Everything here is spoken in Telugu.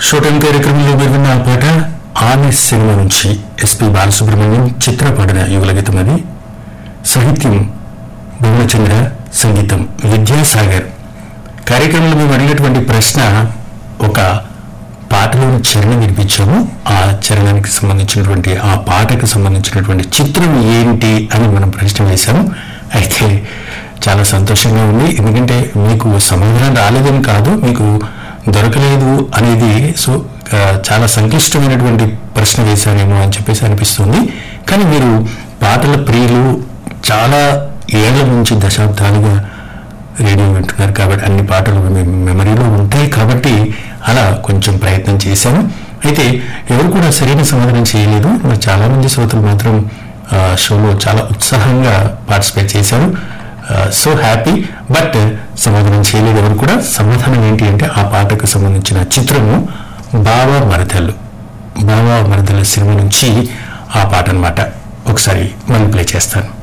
షూటింగ్ కార్యక్రమంలో మీరు విన్న ఆ పాట ఆమె సినిమా నుంచి ఎస్పి బాలసుబ్రహ్మణ్యం చిత్ర పాడిన యుగల గీతం అది సాహిత్యం భువనచంద్ర సంగీతం విద్యాసాగర్ కార్యక్రమంలో మేము అడిగినటువంటి ప్రశ్న ఒక పాటలోని చరణం వినిపించాము ఆ చరణానికి సంబంధించినటువంటి ఆ పాటకు సంబంధించినటువంటి చిత్రం ఏంటి అని మనం ప్రశ్న వేశాము అయితే చాలా సంతోషంగా ఉంది ఎందుకంటే మీకు సమాధానం రాలేదని కాదు మీకు దొరకలేదు అనేది సో ఆ, చాలా సంక్లిష్టమైనటువంటి ప్రశ్న వేశానేమో అని చెప్పేసి అనిపిస్తుంది కానీ మీరు పాటల ప్రియులు చాలా ఏళ్ల నుంచి దశాబ్దాలుగా రేడియో వింటున్నారు కాబట్టి అన్ని పాటలు మీ మెమరీలో ఉంటాయి కాబట్టి అలా కొంచెం ప్రయత్నం చేశాను అయితే ఎవరు కూడా సరైన సమాధానం చేయలేదు మరి చాలా మంది శ్రోతలు మాత్రం ఆ, షోలో చాలా ఉత్సాహంగా పార్టిసిపేట్ చేశారు సో హ్యాపీ బట్ సమాధానం చేయలేదు ఎవరు కూడా సమాధానం ఏంటి అంటే ఆ పాటకు సంబంధించిన చిత్రము బావా మరదలు బావా మరదల సినిమా నుంచి ఆ పాట అన్నమాట ఒకసారి మళ్ళీ ప్లే చేస్తాను